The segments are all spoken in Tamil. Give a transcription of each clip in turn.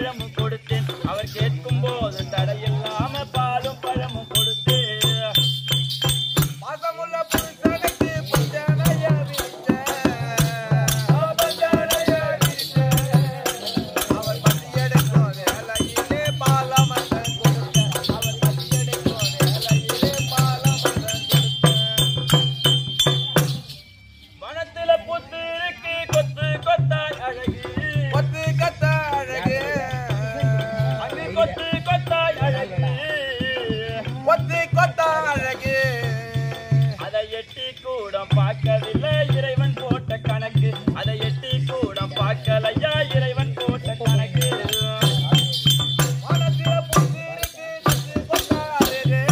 பழமும் கொடுத்தேன் அவர் கேட்கும் போது தடையில்லாம பாலும் பழமும் கொடுத்தேன் பாசமுள்ள புருஷனுக்கு புத்தனைய விட்ட. புத்தனைய விட்ட. அவர் பசியெடுக்கும் வேளையிலே பாலமந்தன் கொடுத்த. அவர் பசியெடுக்கும் வேளையிலே பாலமந்தன் கொடுத்த. வனத்துல புத்து இருக்கு கொத்து கொத்தாய் அழகு கொத்து கத்த அழகு. அங்கு கொத்து கொத்தாய் அழகு கொத்து கொத்த அழகு. அதை எட்டி கூட பார்க்கவில்லை இறைவன் போட்ட கணக்கு அதை எட்டி கூட பார்க்கலையா இறைவன் போட்ட கணக்கு வானத்தில புத்து இருக்கு, கொத்து கொத்த அழகு.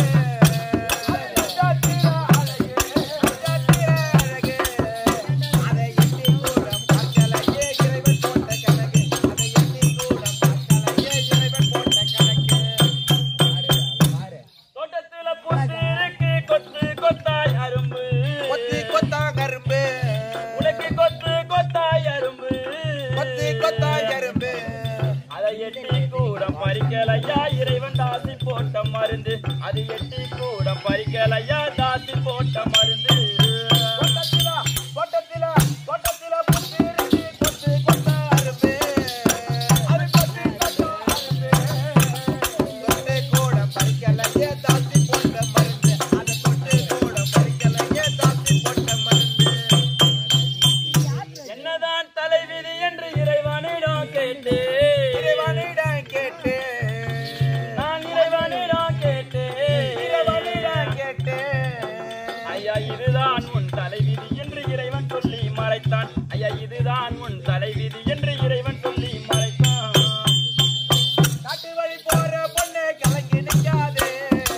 அழகு, அழகு, அழகு. அதை எண்ணி கூட பார்க்கலையே இறைவன் போட்ட கணக்கு. அதை எண்ணி கூட பார்க்கலையே இறைவன் போட்ட கணக்கு. தோட்டத்துல புத்து இருக்கு கொத்து கொத்தாய் அரும்பு கொத்து கொத்தா கரும்பு உனக்கு கொத்து கொத்தாய் அரும்பு கொத்து கொத்தா கரும்பு அதை எட்டி கூட பறிக்கலையா இறைவன் தாசி போட்ட மருந்து அது எட்டி கூட பறிக்கலையா தாசி போட்ட மருந்து தோட்டத்தில தோட்டத்தில தோட்டத்தில புத்து இருக்கு கொத்து கொத்தா அரும்பு அது கொத்து கொத்தா அரும்பு தொட்டு கூட பறிக்கலையே தாசி போட்ட மருந்து அதை தொட்டு கூட பறிக்கலையே தாசி போட்ட மருந்து என்னதான் தலைவிதி என்று இறைவனிடம் கேட்டு இறைவனிடம் கேட்டு நான் இறைவனிடம் கேட்டு இறைவனிடம் கேட்டு ஐயா இதுதான் உன் தலைவிதி என்று இறைவன் சொல்லி மறைத்தான் ஐயா இதுதான் உன் தலைவிதி என்று இறைவன் சொல்லி மறைத்தான் காட்டு வழி போற பொண்ணு கலங்கி நிக்காதே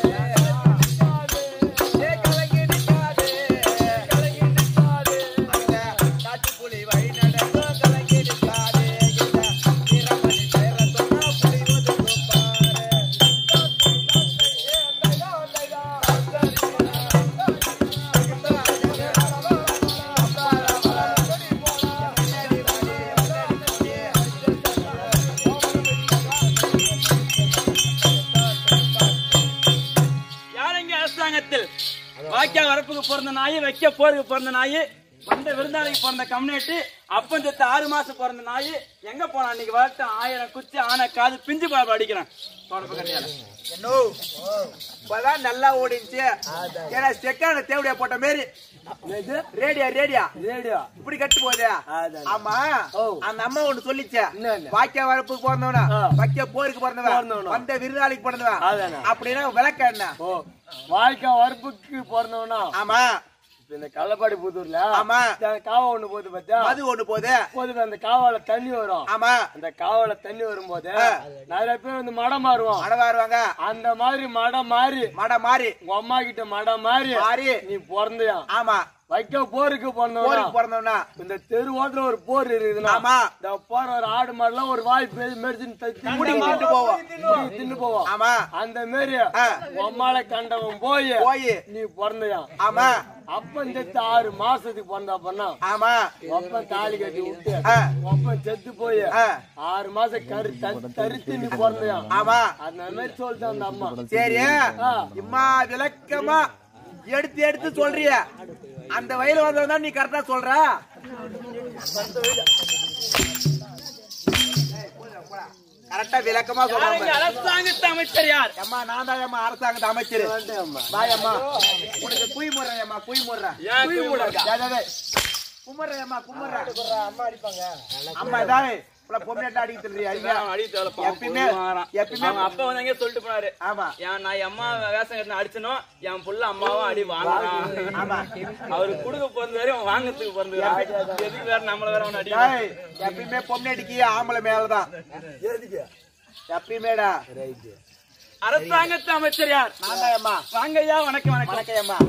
ஏ கலங்கி நிக்காதே கலங்கி நிக்காதே அந்த காட்டுப்புலி வழி நடந்தோ கலங்கி நிக்காதே இந்த வீரமணி சேர சொன்னா புலி ஒதுங்கும் பாரு யாரங்க அரசாங்கத்தில் வாக்கியா வரப்புக்கு பிறந்த நாய் வைக்க போருக்கு பிறந்த நாய் வந்த விருந்தாளிக்கு பிறந்த கம்யூனிட்டி அப்பஞ்சத்து ஆறு மாசம் பிறந்த நாய் எங்க போனா அன்னைக்கு வரட்டு ஆயிரம் குச்சி ஆன காது பிஞ்சு பாடு அடிக்கிறேன் தொடப்பு கட்டையால என்னோ இப்பதான் நல்லா ஓடிச்சு ஏன்னா செக்கான தேவடியா போட்ட மாரி ரேடியா ரேடியா ரேடியோ இப்படி கட்டு போகுது அதான். ஆமா ஓ. அந்த அம்மா ஒண்ணு சொல்லிச்சே என்னன்னு? வாக்கிய வரப்புக்கு பிறந்தவனா ஆ. வைக்க போருக்கு பிறந்தவன் பிறந்தவனா. வந்த விருதாளிக்கு பிறந்தவன் அதானே. அப்படின்னா விளக்க என்ன ஓ வாழ்க்கை வறுப்புக்கு பிறந்தவனா ஆமா இப்ப இந்த கள்ளப்பாடி புதூர்ல ஆமா. இந்த காவா ஒண்ணு போகுது பாத்தியா மது ஒண்ணு போகுது போது அந்த காவால தண்ணி வரும் ஆமா அந்த காவால தண்ணி வரும்போது ஆ. நிறைய பேர் வந்து மடம் மாறுவோம் மட வருவாங்க அந்த மாதிரி மடம் மாறி மட மாறி உங்க அம்மா கிட்ட மடம் மாறி மாறி நீ பிறந்தியா ஆமா வைக்க போருக்கு பிறந்தவனா போருக்கு பிறந்தவனா இந்த தெரு ஓட்டுல ஒரு போர் இருக்குதுன்னா ஆமா. இந்த போற ஒரு ஆடு மாடுலாம் ஒரு வாய் பேசி மெடிசின் முடி மாட்டு போவோம் தின்னு போவோம் ஆமா அந்த மாரி ஆ. உம்மால கண்டவன் போய் போய் நீ பிறந்தயா ஆமா அப்பன் செத்து ஆறு மாசத்துக்கு பிறந்தப்பன்னா ஆமா ஒப்பன் தாலி கட்டி விட்டு ஆ. ஒப்பன் செத்து போய் ஆ. ஆறு மாசம் கரு தரு- தரித்து நீ பிறந்தயா ஆமா அந்த மாதிரி சொல்லிட்டு அந்த அம்மா சரி ஆ. இம்மா விளக்கமா எடுத்து எடுத்து சொல்றிய அந்த வயல வந்தவன் தான் நீ கரெக்டா சொல்ற கரெக்டா விளக்கமா யாரங்க சொல்ற அரசாங்கத்து அமைச்சர் யார் அம்மா நான் தான் அம்மா அரசாங்கத்து அமைச்சர் வந்துட்டேன் அம்மா. பாய் அம்மா உனக்கு குய் முடுறேன் அம்மா குய் முடுறேன் ஏன் குய் முடுறா? குமர்றேன் அம்மா குமர்றேன் அம்மா அடிப்பாங்க அம்மா இதாவே பொம்மையாட்ட அடிக்க தெரியா அடி தேவை, பாவம், எப்பயுமே பொண்ணு வாங்குறான். எப்பயுமே அவங்க அப்பா வந்து எங்கேயோ சொல்லிட்டு போனாரு ஆமா என் நான் என் அம்மா வேஷம் கட்டின அடிச்சனோ என் புள்ள அம்மாவும் அடி வாங்குறான் ஆமா அவரு குடுக்க பிறந்தாரு அவன் வாங்கறதுக்கு பிறந்தாரு எதுக்கு வேற நம்மள வேற அவன் அடி டேய், எப்பயுமே பொம்மையடிக்கு ஆம்பளை மேலதான் எப்பயுமேடா அரசாங்கத்து அமைச்சர் யார் நான் தான் அம்மா வாங்கய்யா வணக்கம் வணக்கம் வணக்கம் அம்மா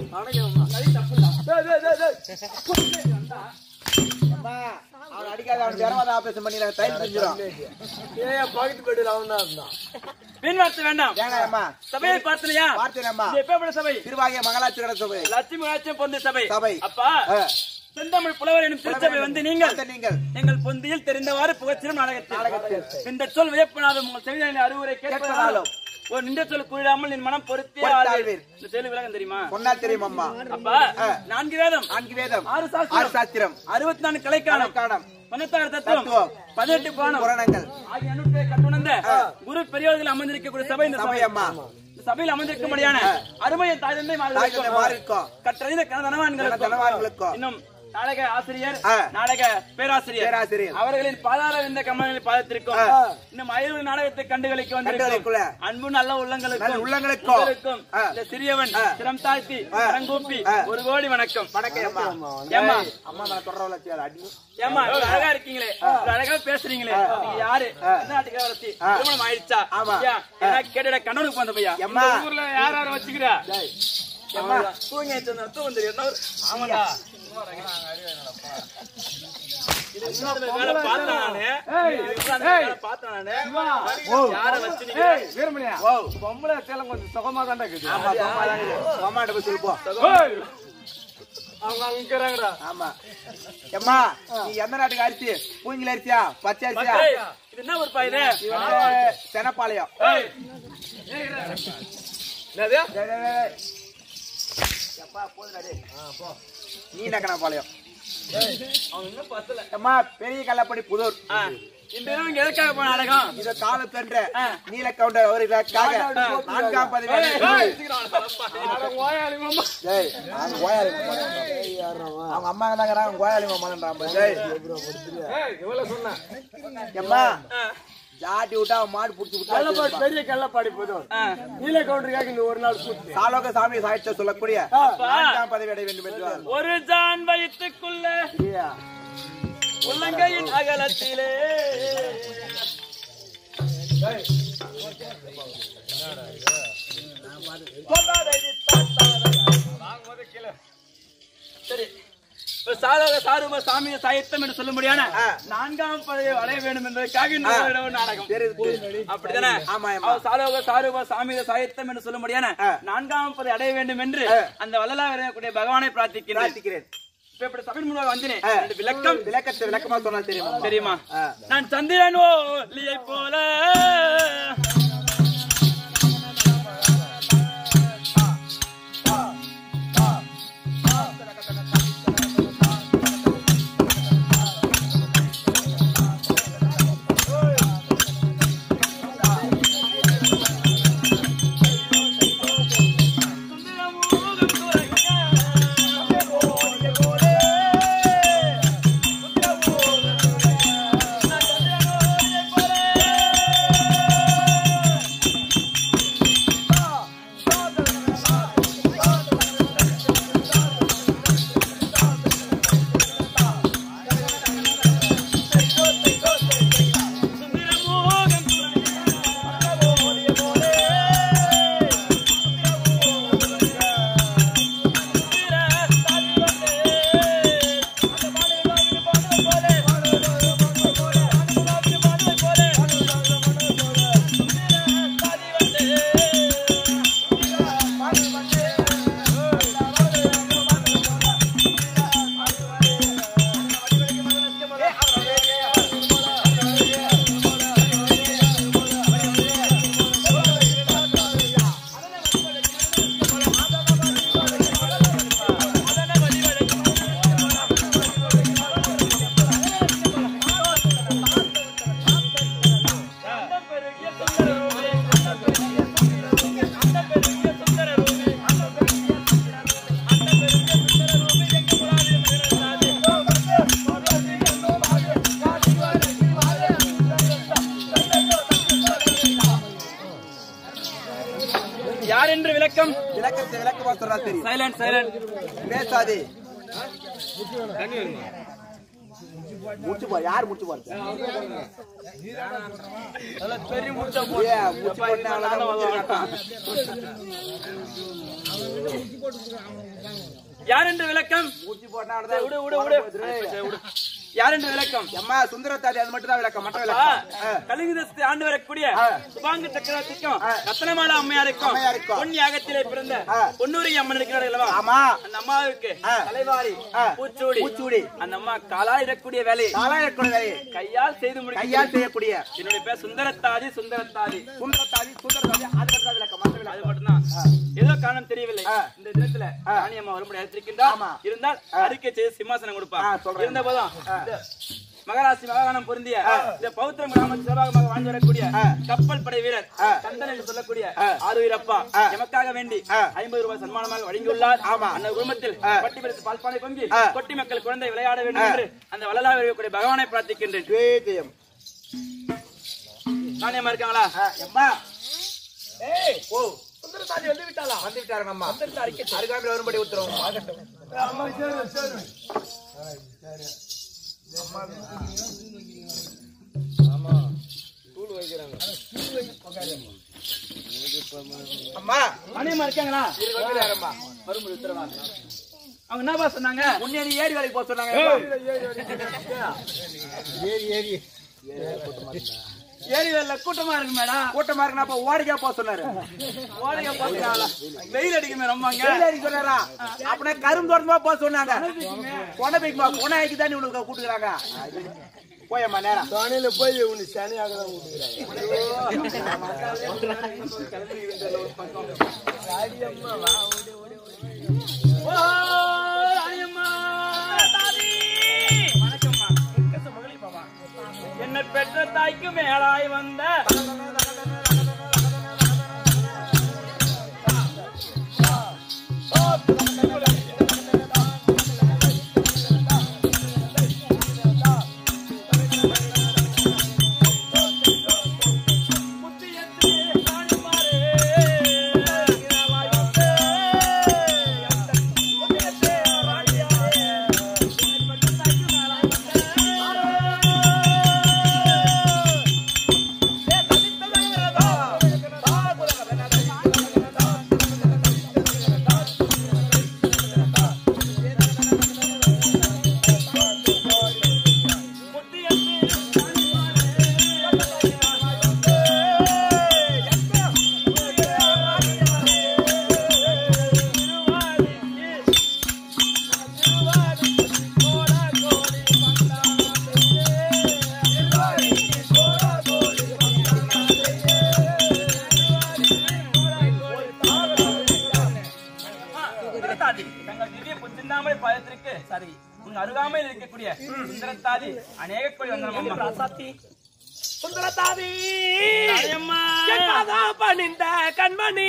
அம்மா அவன் அடிக்காத அவன் ஜரவாத ஆபரேஷன் பண்ணி டைம் செஞ்சிடும் ஏன் பக்கத்து பெட்டில் அவன் தான் இருந்தான் பின் வார்த்தை வேண்டாம் வேணாம் அம்மா சபையை பார்த்தலையா பார்த்தேன் அம்மா இது எப்பேற்பட்ட சபை திருவாகிய மங்களாட்சி கடை சபை லட்சுமி ராஜ்யம் பொந்து சபை சபை. அப்பா ஆ. செந்தமிழ் புலவர் எனும் திருச்சபை வந்து நீங்கள் அந்த நீங்கள் எங்கள் பொந்தியில் தெரிந்தவாறு புகச்சிடும் நாடகத்தில் இந்த சொல் வியப்பனாலும் உங்கள் செவிதான அறிவுரை கேட்பதாலும் ஒரு நின்ற சொல் கூடாமல் நின் மனம் பொருத்தே பொறுத்து ஆழ்வீர். ஆழ்வீர். இந்த தெளிவு விளக்கம் தெரியுமா சொன்னா தெரியும் அம்மா அப்பா நான்கு வேதம் நான்கு வேதம் ஆறு ஆறு சாஸ்திரம் சாஸ்திரம் அறுபத்தி நான்கு கலைக்காலம் காணம் தொண்ணூத்தாறு தத்துவம் தத்துவம். பதினெட்டு புராணம் புராணங்கள் ஆகிய அனுப்பை கட்டுணர்ந்த குரு பெரியவர்கள் அமர்ந்திருக்கக்கூடிய சபை இந்த சபை சபை அம்மா இந்த சபையில் அமர்ந்திருக்கும்படியான அருமையை தாய் தந்தை தாய் தந்தை மாறி இருக்கோம் கற்றறிந்த கனதனவான்களுக்கும் தனவான்களுக்கும் இன்னும் நாடக ஆசிரியர் ஆ. நாடக பேராசிரியர் பேராசிரியர் அவர்களின் பாதார இந்த கமலங்களில் பாதத்திற்கும் இன்னும் ஐநூறு நாடகத்தை கண்டுகளிக்க வந்திருக்கும் கண்டுகளிக்குள்ள. அன்பு நல்ல உள்ளங்களுக்கும் நல்ல உள்ளங்களுக்கும். உங்களுக்கும் ஆ. இந்த சிறியவன் ஆ. சிரம் தாழ்த்தி ஆ. கரங்கூப்பி ஆ. ஒரு கோடி வணக்கம் வணக்கம் அம்மா ஏம்மா ஏய், அம்மா மேல தொடர்பு வச்சு அடி ஏமா அழகா இருக்கீங்களே இவ்வளவு அழகா பேசுறீங்களே நீங்க யாரு எந்த நாட்டுக்கு வரத்தி திருமணம் ஆயிடுச்சா ஆமா. ஐயா, ஏன்னா கேட்டுட கண்ணனுக்கு வந்த பையா எம்மா. இந்த ஊர்ல யார் யார வச்சுக்கிறா அம்மா தூங்கி வச்சிருந்தா தூங்க தெரியும் என்ன ஒரு- ஆமாடா இது இன்னொரு வேலை பார்த்தேன் நானு. இது இன்னொரு வேலை பார்த்தேன் நானு. யாரை வச்சு நீங்க வீரமணியா ஓ பொம்பளை சேலம் கொஞ்சம் சுகமா தான் இருக்குது ஆமா அம்மா தான் இருக்குது. அம்மாட்ட போய் சொல்லுப்போம் ஏய், அவங்க அங்க இருக்கிறாங்கடா ஆமா எம்மா நீ எந்த நாட்டுக்கு அரிசி பூங்கில அரிசியா பச்சை அரிசியா ஏய், இது என்ன ஒரு இது இது வந்து செனப்பாளையம் ஏய், என்னது டேய், டேய், டேய். எப்பா, போதுடா டேய். நீ நக்கனப்பாளையம் அவன் இன்னும் பத்தல எம்மா பெரிய கல்லப்படி புதூர் ஆ, இந்த இரவு இங்க எதுக்காக போன நாடகம் இது கால சென்ற ஆ. நீல கவுண்டர் அவர்களுக்காக நான்காம் பதவி ஏய், சீக்கிரம் வாடா, அப்பா. அட ஓயாளி மாமா டேய், அவங்க கோயாளி மாமன். அவங்க அம்மா என்ன அவங்க கோயாளி மாமன்றான் டேய் ஏய் இவ்வளவு சொன்னேன் எம்மா ஆ, ஜாட்டி விட்டா அவன் மாடு புடிச்சு கள்ளப்பாடி விட்டா பெரிய கள்ளப்பாடி போதும் ஆ. நீல கவுண்டருக்காக இந்த ஒரு நாள் கூட்டு சாலோக சாமி சாய்ச்ச சொல்லக்கூடிய நான்காம் பதவி அடைய வேண்டும் என்று ஒரு ஜான் வயிற்றுக்குள்ள இல்லையா? உள்ளங்கையின் அகலத்திலே சரி இப்ப சாதக சாரும சாமிய சாயத்தம் என்று சொல்லும்படியான ஆ. நான்காம் பதவி அடைய வேண்டும் என்பதற்காக இந்த ஒரு இடவு நாடகம் தெரியுது. அப்படிதானே ஆமா, ஆமா. அவர் சாலோக சாருப சாமிய சாயத்தம் என்று சொல்லும்படியான ஆ. நான்காம் பதவி அடைய வேண்டும் என்று ஆ. அந்த வள்ளலா வரக்கூடிய பகவானை பிரார்த்திக்கிறேன் பிரார்த்திக்கிறேன் இப்ப இப்படி சபையின் முன்பாக வந்தினேன் ஆ. ரெண்டு விளக்கம் விளக்கத்தை விளக்கமா சொன்னால் தெரியுமா தெரியுமா ஆ. நான் சந்திரன் ஒளியை போல யார் என்று விளக்கம் விளக்கத்தை விளக்கமா சொன்னா தெரியும் சைலண்ட் சைலண்ட் பேசாதே முடிச்சு பாரு யார் முடிச்சு பாரு பெரிய முடிச்சா ஏன் முடிச்சு போட்டா அவ்வளவுதான் முடிச்சிருக்கான். யார் என்று விளக்கம் முடிச்சு போட்டா விடு அவ்வளவுதான் விடு விடு போகுது. சரி, விடு யார் என்று விளக்கம் அம்மா சுந்தரத்தாதி அது மட்டும் தான் விளக்கம் மற்ற ஆ, விளக்கம் ஆ. கலிங்க தேசத்தை ஆண்டு வரக்கூடிய ஆ. சுபாங்க சக்கரவர்த்திக்கும் ஆ. ரத்னமாலா அம்மையாருக்கும் அம்மையாருக்கும். பொன் யாகத்திலே பிறந்த ஆ. பொன்னூரி அம்மன் இருக்கிறார்கள் அல்லவா ஆமா அந்த அம்மாவுக்கு ஆ. தலைவாரி ஆ. பூச்சூடி பூச்சூடி. அந்த அம்மா காலாயிடக்கூடிய வேலையை நாலாயிரக்குடி கையால் செய்து முடிக்க கையால் செய்யக்கூடிய என்னுடைய பேர் சுந்தரத்தாதி சுந்தரத்தாதி சுந்தரத்தாதி சுந்தரத்தாதி அது மட்டும் தான் விளக்கம் மற்ற அது விளக்கம் மட்டும்தான் ஏதோ காரணம் தெரியவில்லை ஆ. இந்த தினத்துல ராணியம்மா வரும்படி அழைத்திருக்கின்றார் ஆமா. இருந்தால் அறிக்கை செய்து சிம்மாசனம் கொடுப்பா ஆ, சொல்றேன். இருந்த போதும் இந்த மகராசி மகாகானம் பொருந்திய இந்த பௌத்திரம் கிராமத்தில் சிவபாகமாக வாழ்ந்து வரக்கூடிய கப்பல் படை வீரர் கந்தன் என்று சொல்லக்கூடிய ஆறுவீரப்பா எமக்காக வேண்டி ஐம்பது ரூபாய் சன்மானமாக வழங்கியுள்ளார் ஆமா. அந்த குடும்பத்தில் பட்டி பிடித்து பால்பானை பொங்கி ஆ. கொட்டி மக்கள் குழந்தை விளையாட வேண்டும் என்று அந்த வள்ளலாக இருக்கக்கூடிய பகவானை பிரார்த்திக்கின்றேன் ஜெயம் ராணியம்மா இருக்காங்களா அம்மா ஏய் ஓ சுந்தரதாதி வந்து விட்டாளா வந்து விட்டாருங்க அம்மா வந்து அறிக்கை அருகாமையில் வரும்படி உத்தரவு ஆகட்டும் அம்மா ராணியம்மா இருக்காங்களா வந்துட்டாரம்மா வரும்படி உத்தரவா அவங்க என்னப்பா சொன்னாங்க முன்னே நீ ஏரி வேலைக்கு போக சொன்னாங்க ஏரி வேலை கூட்டமா இருக்கு மேடம் கூட்டமா இருக்கு அப்ப ஓடிக்கா போக சொன்னாரு ஓடுங்க பாத்துக்கலாம் வெயில் அடிக்குமே ரொம்ப அங்க வெயில் அடிக்க சொன்னாரா அப்படின்னா கரும்பு தோட்டமா போக சொன்னாங்க கொண்டை பைக்குமா கொண்டாய்க்கு தான் இவனுக்கு கூட்டுக்கிறாங்க போயம்மா நேரம் தானியில போய் உன்னை சனியாக தான் விட்டுக்கிறாங்க ஓ, ராணியம்மா. வணக்கம்மா. என்னை பெற்ற தாய்க்கு மேலாய் வந்த முத்தியத்து ராணிமாரே. மேலாய் வந்த முத்தியத்து ராணியாரே. என்னை பெற்ற தாய்க்கு மேலாய் வந்த சுந்தரத்தாதி தங்கள் திவ்ய புத்திந்தாமலை பாதத்திற்கு சரி உன் அருகாமையில் இருக்கக்கூடிய சுந்தரத்தாதி அநேக கோடி வந்தனம் ராசாத்தி சுந்தரதாதி அம்மா கேட்காதா பணிந்த கண்மணி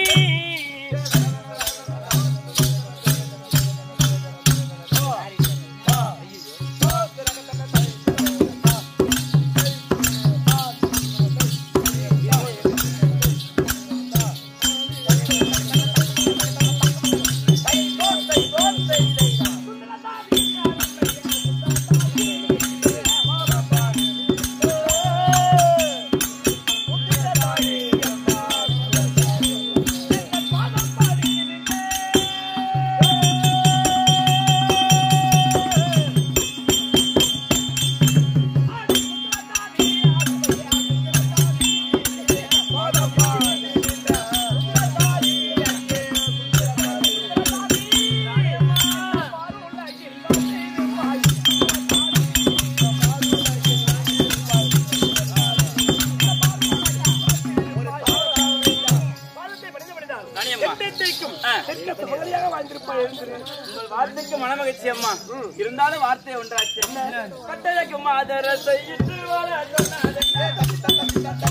ராணியம்மா ஆ. மகளியாக வாழ்ந்திருப்பாள் எழுந்திரு உங்கள் வார்த்தைக்கு மனமகிழ்ச்சி அம்மா இருந்தாலும் வார்த்தை ஒன்றாச்சு கட்டளைக்கு மாதர செய்யிட்டு வர சொன்னதென்ன?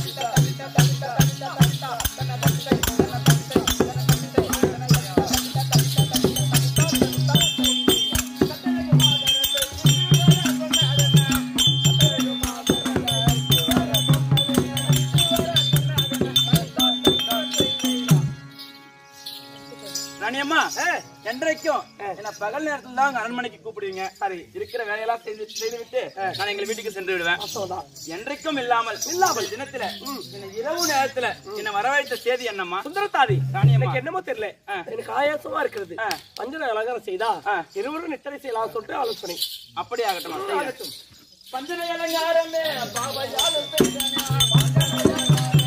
ராணியம்மா என்றைக்கும் என்ன பகல் நேரத்துல தான் உங்க அரண்மனைக்கு கூப்பிடுவீங்க சரி இருக்கிற வேலையெல்லாம் செய்து செய்து விட்டு நான் எங்க வீட்டுக்கு சென்று விடுவேன் என்றைக்கும் இல்லாமல் இல்லாமல் தினத்துல என்ன இரவு நேரத்துல என்ன வரவழைத்த செய்தி என்னம்மா சுந்தரதாதி ராணியம்மா எனக்கு என்னமோ தெரியல ஆ. எனக்கு ஆயாசமா இருக்கிறது ஆ. பஞ்சன அலங்காரம் செய்தா ஆ. இருவரும் நித்தரை செய்யலாம் சொல்லிட்டு ஆலோசனை அப்படி ஆகட்டும் செய்யுங்க. பஞ்சனை அலங்காரமே பாவையாலும் பெருகனே.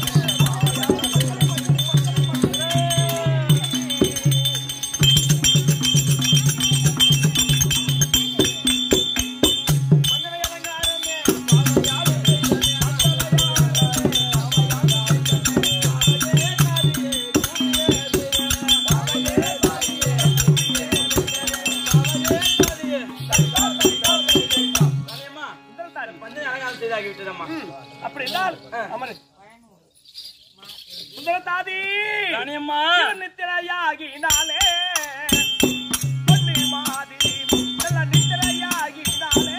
பஞ்சனை அலங்காரமே பாவையாலும் பஞ்சனை அலங்காரம் செய்தாகி விட்டதம்மா அப்படி என்றால் அமரு சுந்தரதாதி ராணியம்மா நித்திரையாகினாலே பொன்னி மாதிரி நல்ல நித்திரையாகினாலே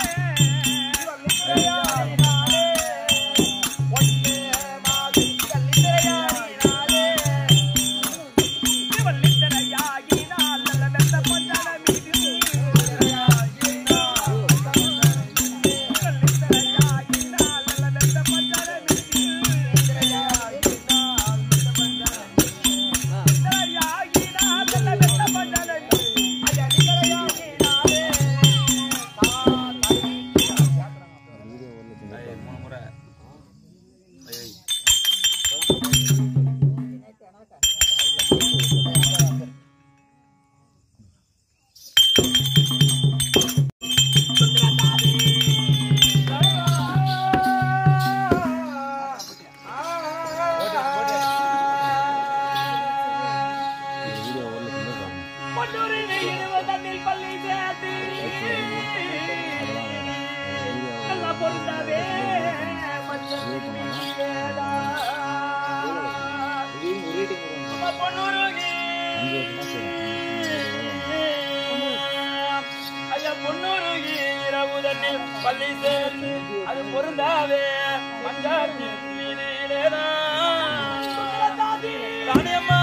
இவள் நித்திரையாகினால் நல்ல வெந்த பொன்னான மீது இவள் நித்திரையாகினால் நல்ல வெந்த பொன்னான மீது நித்திரையாகினால் நல்ல வெந்த பொன்னான மீது பொன்னூரில் இருவர் தன்னில் பள்ளி சேர்த்து நல்ல பொருந்தவே மஞ்சள் நீடா. நம்ம பொன்னூருக்கு ஐயா பொன்னூருக்கு இரவு தண்ணீர் பள்ளி சேர்ந்து அது பொருந்தாவே பஞ்சாபி ராணியம்மா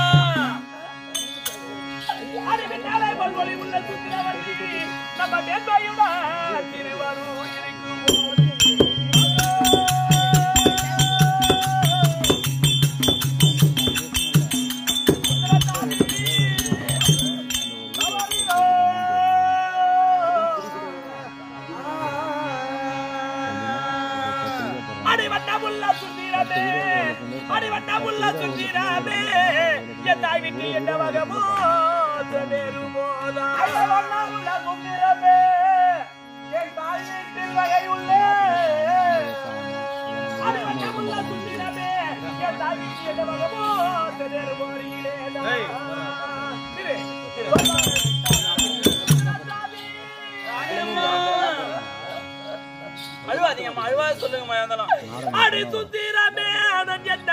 அறிவினாலே பல்வழி உள்ள சுத்திரவர்த்தி நம்ம மேன்மையுடன் திருவருள் இருக்கும் அடிவட்டமுள்ள சுத்திரமே அடிவட்டமுள்ள சுத்திரமே என் தாய் விட்டு என்ன வகமோ நேருமோதா அடிவட்டமுள்ள சுத்திரமே என் தாய் வீட்டில் வகையுள்ளே அடிவட்டமுள்ள சுத்திரமே என் தாய் விட்டு என்ன வகமோ நேருமோரியிலேதா திரு ராணியம்மா அழுவாதீங்கம்மா அழுவாத சொல்லுங்கம்மா இருந்தாலும் அடி சுத்திரமே அதன் என்ன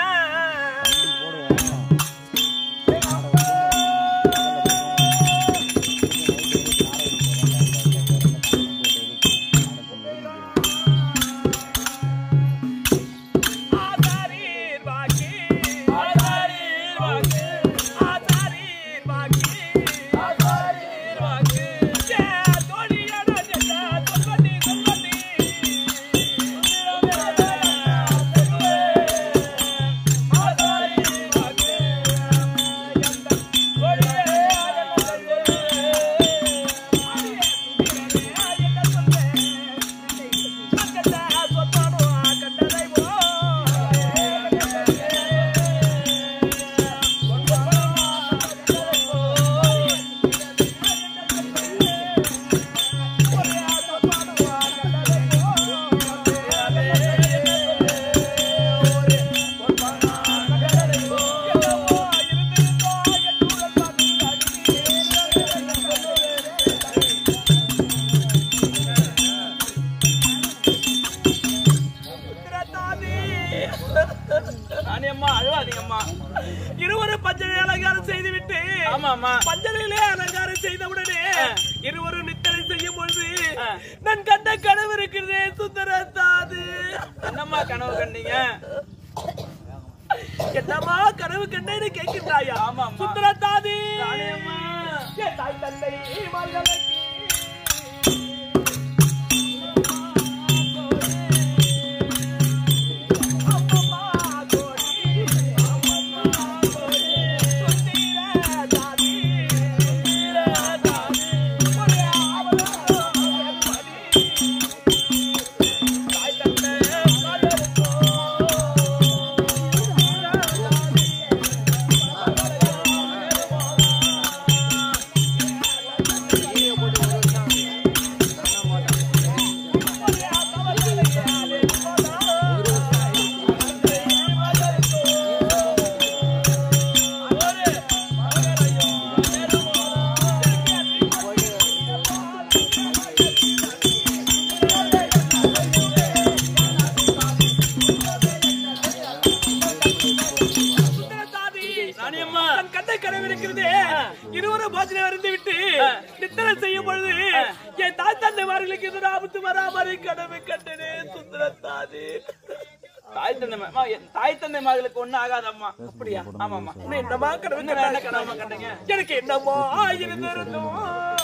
ஆசாரீர் வாக்கி ஆசாரீர் வாக்கு ஆசாரீர் வாக்கி ஆசாரீர் வாக்கு ஏ தோழியட ஜெட்ட சொல்வதி சொல்வதி ஆசாரீர் வாக்கி எந்த தோழியே ராணியம்மா அழுவாதீங்கம்மா இருவரும் பஞ்சனை அலங்காரம் செய்துவிட்டு ஆமாம்மா பஞ்சனையிலே அலங்காரம் செய்தவுடனே இருவரும் நித்தனை செய்யும் பொழுது ஆ. நான் கண்ட கனவு இருக்கிறதே சுந்தரத்தாது என்னம்மா கனவு கண்டீங்க என்னமா கனவு கண்டேன்னு கேட்கின்றாயா ஆமாம்மா. சுந்தரத்தாதி ராணியம்மா என் தாய் தந்தை மகளுக்கு அம்மம்மா கோடி, அம்மம்மா கோடி, சுந்தரத்தாதி, சுந்தரத்தாதி, ஒரே ஆவலோ வெப்படி. தன் கண்ணை கனவு இருக்கிறது இருவரும் போஜனை அருந்து விட்டு நித்திரை செய்யும் பொழுது என் தாய் தந்தைமார்களுக்கு எதிர ஆபத்து வராமறை கனவு கண்டனே சுந்தரத்தாது தாய் தந்தை மா- அம்மா, என் தாய் தந்தை மகளுக்கு ஒண்ணும் ஆகாதம்மா அப்படியா ஆமாம்மா இன்னும் என்னமா கனவு என்ன என்ன கண்டாய்? கனவுமா கண்டீங்க எனக்கு என்னமோ இருந்திருந்தோம்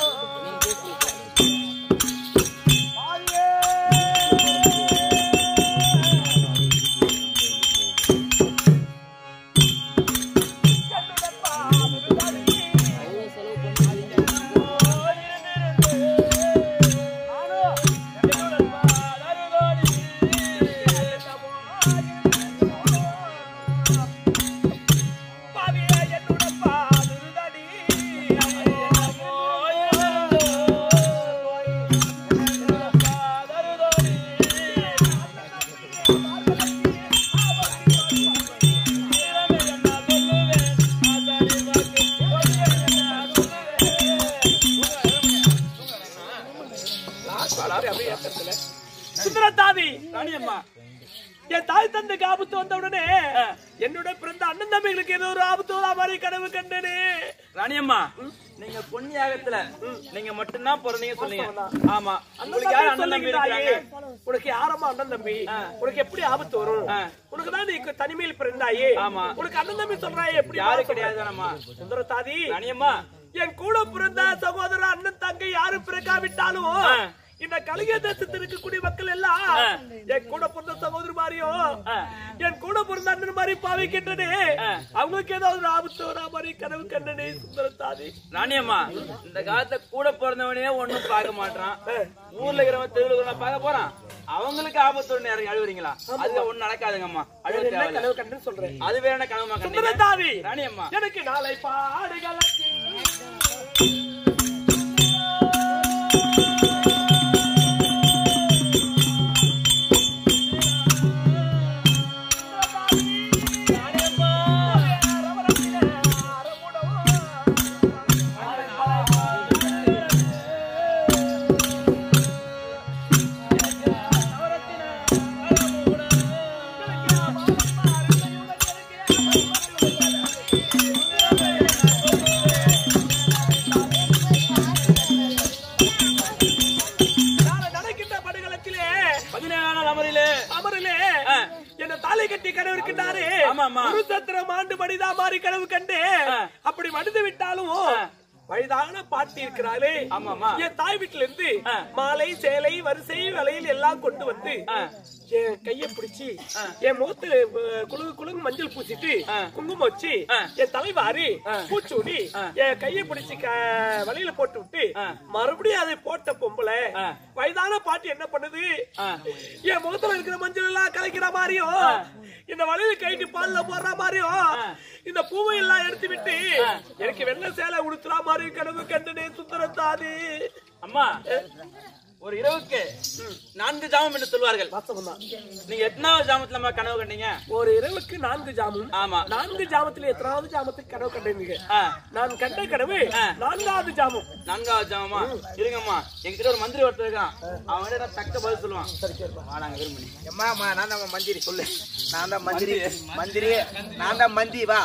சுந்தரத்தாதி ராணியம்மா என் தாய் தந்தைக்கு ஆபத்து வந்த உடனே என்னோட பிறந்த அண்ணன் தம்பிகளுக்கு ஏதோ ஒரு ஆபத்து வரா மாதிரி கனவு கண்டனே ராணியம்மா நீங்க பொன்னியாகத்துல நீங்க மட்டும்தான் பிறந்தீங்க சொன்னீங்க ஆமா அண்ணன் உங்களுக்கு யார் தம்பி அண்ணன் தம்பி சொல்லுகிறாயே, இருக்கிறாங்க உனக்கு யாரம்மா அண்ணன் தம்பி உனக்கு எப்படி ஆபத்து வரும் ஆ. உனக்கு தான் நீ தனிமையில் பிறந்தாயே ஆமா. உனக்கு அண்ணன் தம்பி சொல்றாயே எப்படி யாரு யாரு கிடையாது தானம்மா சுந்தரத்தாதி ராணியம்மா என் கூட பிறந்த சகோதர அண்ணன் தங்கை யாரும் பிறக்காவிட்டாலும் ஆ. இந்த கலிங்க தேசத்தில் இருக்கக்கூடிய மக்கள் எல்லாம் என் கூட பிறந்த சகோதரி மாதிரியோ என் கூட பிறந்த அண்ணன் மாதிரி பாவிக்கின்றனே அவங்களுக்கு ஏதாவது ஒரு ஆபத்து வரா மாதிரி கனவு கண்டனே சுந்தரத்தாதி ராணியம்மா இந்த காலத்துல கூட பிறந்தவனே ஒண்ணும் பார்க்க மாட்டான் ஊர்ல இருக்கிறவன் தெருவில் இருக்கிறவன் பார்க்க போறான் அவங்களுக்கு ஆபத்து ஒண்ணு இறங்கி அழுவுறீங்களா அது ஒண்ணு நடக்காதுங்கம்மா அழுவ என்ன தேவையில்ல கனவு கண்டுன்னு சொல்றேன் அது வேற என்ன கனவுமா கண்டீங்க சுந்தரத்தாதி ராணியம்மா எனக்கு நாளை பாடுகளுக்கு நாளை நடக்கின்ற படுகளத்திலே பதினேழாம் அமரிலே அமரிலே என்ன தாலி கட்டி கனவு இருக்கின்றாரு ஆமா, ஆமா. குருசத்திரம் ஆண்டு மனிதா மாதிரி கனவு கண்டு அப்படி மனித விட்டாலும் வயதான பாட்டி இருக்கிறாளே ஆமா, ஆமா. என் தாய் வீட்டுல இருந்து மாலை சேலை வரிசை வலையில் எல்லாம் கொண்டு வந்து என் கைய பிடிச்சி என் முகத்துல அஹ், குலுங்கு குலுங்கு மஞ்சள் பூசிட்டு குங்குமம் வச்சு என் தலைவாரி பூச்சூடி என் கைய பிடிச்சி க- வலையில போட்டு விட்டு மறுபடியும் அதை போட்ட பொம்பளை வயதான பாட்டி என்ன பண்ணுது என் முகத்துல இருக்கிற மஞ்சள் எல்லாம் கலைக்கிற மாதிரியும் இந்த வலையில கைட்டு பால்ல போடுற மாதிரியும் இந்த பூவை எல்லாம் எடுத்து விட்டு எனக்கு வெள்ளை சேலை உடுத்துற மாதிரி கனவு கண்டனே சுந்தரத்தாதி அம்மா ஒரு இரவுக்கு நான்கு ஜாமம் என்று சொல்வார்கள் வாஸ்தவம்தான். நீங்க எத்தனாவது ஜாமத்துல அம்மா கனவு கண்டீங்க ஒரு இரவுக்கு நான்கு ஜாமும் ஆமா நான்கு ஜாமத்துல எத்தனாவது ஜாமத்துக்கு கனவு கண்டீங்க ஆ, நான் கண்ட கனவு நான்காவது ஜாமம் நான்காவது ஜாமமா இருங்கம்மா எங்கிட்ட ஒரு மந்திரி ஒருத்தர் இருக்கான் அவன் கிட்ட நான் தக்க பதில் சொல்லுவான் வாடாங்க விரும்பி அம்மா அம்மா நான் தான் மந்திரி சொல்லு நான் தான் மந்திரி மந்திரி நான் தான் மந்தி வா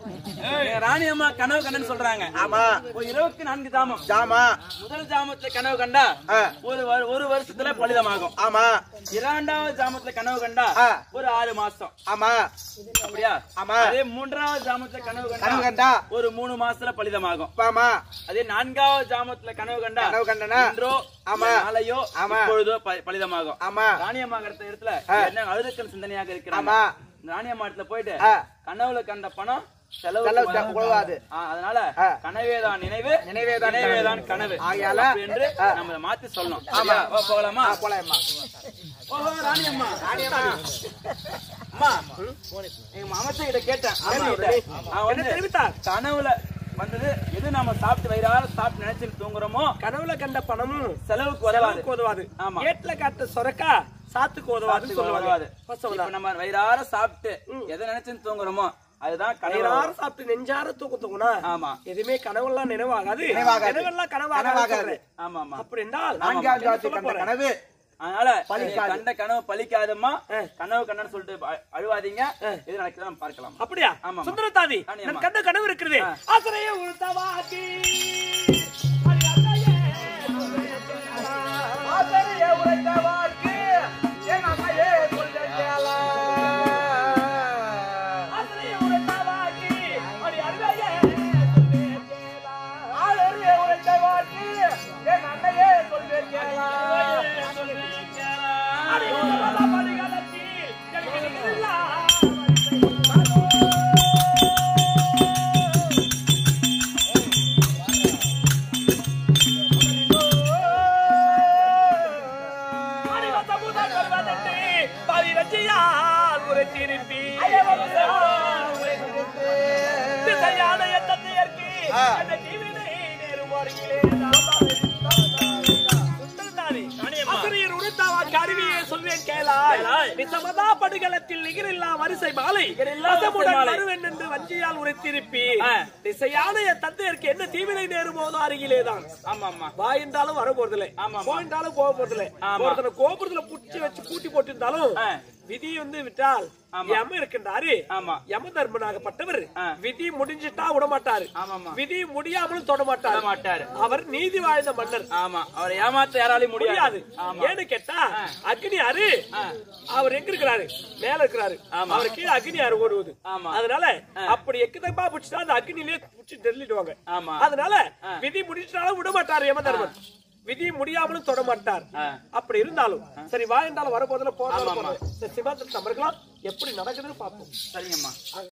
ராணி அம்மா கனவு கண்டன்னு சொல்றாங்க ஆமா ஒரு இரவுக்கு நான்கு ஜாமம் ஜாமா முதல் ஜாமத்துல கனவு கண்டா ஆ. ஒரு வரு- ஒரு வருஷத்துல பலிதமாகும் ஆமா இரண்டாவது ஜாமத்துல கனவு கண்டா ஆ. ஒரு ஆறு மாசம் ஆமா அப்படியா ஆமா. அதே மூன்றாவது ஜாமத்துல கனவு கனவு கண்டா கண்டா ஒரு மூணு மாசத்துல பலிதமாகும் ஆமா அதே நான்காவது ஜாமத்துல கனவு கண்டா கனவு கண்டனா? இன்றோ ஆமா. இல்ல நாளையோ ஆமா. இப்பொழுதோ ப- பலிதமாகும் ஆமா ராணியம்மா இடத்த இடத்துல என்ன அழுதுக்கல் சிந்தனையாக இருக்கிறாங்க ஆமா. ராணியம்மா இடத்துல போயிட்டு ஆ. கனவுல கண்ட பணம் செலவு செலவு உழவாது. அதனால ஆ. கனவேதான் நினைவு நினைவேதான் நினைவேதான் கனவு ஆகையால, அப்படி என்று நம்ம இதை மாத்தி சொல்லணும் சரியா? ஓ, போகலாமா போலாம்மா ஓஹோ ராணியம்மா ராணியம்மா அம்மா எங்க அமைச்சர் கிட்ட கேட்டேன் அம்மா கிட்ட. அவன் என்ன வந்து தெரிவித்தார் கனவுல வந்தது எது நாம சாப்பிட்டு வயிறார சாப்பிட்டு நினைச்சிட்டு தூங்குறோமோ கனவுல கண்ட பணமும் செலவுக்கு உதவாது செலவுக்கு உதவாது ஆமா. ஏட்ல காட்ட சொரக்கா சாத்துக்கு உதவாது சாப்பிட்டு சொல்லுவாங்க உதவாது வாஸ்தவம் இப்ப தான். நம்ம வயிறார சாப்பிட்டு எதை நினைச்சுட்டு தூங்குறோமோ அதுதான் கனவு வயிறார சாப்பிட்டு நெஞ்சார தூக்கு தூக்குனா ஆமா எதுவுமே கனவெல்லாம் நினைவாகாது நினைவாகாது. நினைவெல்லாம் கனவாகாது. கனவாகாது ஆமா ஆமா அப்படி என்றால் நான்காவது ஜாமத்தில் கண்ட கனவு அதனால நீங்க கண்ட கனவு பலிக்காதம்மா கனவு கண்ணன்னு சொல்லிட்டு அ- அழுவாதீங்க இது நடக்குது நம்ம பார்க்கலாம் அப்படியா ஆமாம்மா. சுந்தரதாதி ஆமாம்மா. நான் கண்ட கனவு இருக்கிறது ஆசிரியை உளுத்தவாக்கி ஆசிரிய உரைத்த வாக்கு என் அம்மையே சொல்ல கேளா. ஆசிரியை உளுத்தவாக்கி அடி அருமையே ஆசிரிய உரைத்த வாக்கு என் அன்னையே சொல்ல கேளா. அடி உளுத்தவா பணிகளத்தில் எனக்கு நிகரில்லா அடிவத்த முதல் வருவதற்கு பரிரட்சியால் உரைத்திருப்பி திசையான எத்தத்தையற்கு அந்த ஜீவனை நேருவாரிகளே ஆசிரியர் உடுத்தாவா கருவியை சொல்வேன் கேளாய் நிசமதா படுகளத்தில் நிகரில்லா வரிசை மாலை நிகரில்லா வரிசை வசமுடன் மாலை. வருவேன் என்று வஞ்சியால் உரைத்திருப்பி ஆ. திசையான என் தந்தையருக்கு என்ன தீவினை நேருமோதோ அருகிலேதான் ஆமா ஆமா வா என்றாலும் வர போறதில்லை ஆமா, ஆமா. போயின்றாலும் போக போறதில்லை ஆமா. ஒருத்தனை கோபுரத்துல புடிச்சு வச்சு பூட்டி போட்டிருந்தாலும் ஆ. விதி வந்து விட்டால் ஆமா. யம இருக்கின்றாரு ஆமா. யம தர்மனாகப்பட்டவர் ஆ. விதி முடிஞ்சிட்டா விட மாட்டாரு ஆமா, ஆமா. விதி முடியாமலும் தொட மாட்டாரு தொட மாட்டாரு. அவர் நீதி வாழ்ந்த மன்னர் ஆமா அவரை ஏமாத்த யாராலையும் முடியாது முடியாது ஆமா ஏன்னு கேட்டா அக்னி யாரு அவர் எங்க இருக்கிறாரு மேல இருக்கிறாரு ஆமா. அவர் கீழே அக்னி யாரு ஓடுவது ஆமா. அதனால அப்படி எக்கதப்பா பிடிச்சா அந்த அக்னிலே பிடிச்சி தெல்லிடுவாங்க ஆமா. அதனால விதி முடிச்சிட்டாலும் விட மாட்டாரு யமதர்மன் விதி முடியாமலும் தொட மாட்டார் ஆ. அப்படி இருந்தாலும் சரி வா என்றாலும் வரப்போதில் ஆமா, ஆமா. போறதாலும் சிவாத்திரம் எப்படி நடக்குதுன்னு பார்ப்போம் சரிங்கம்மா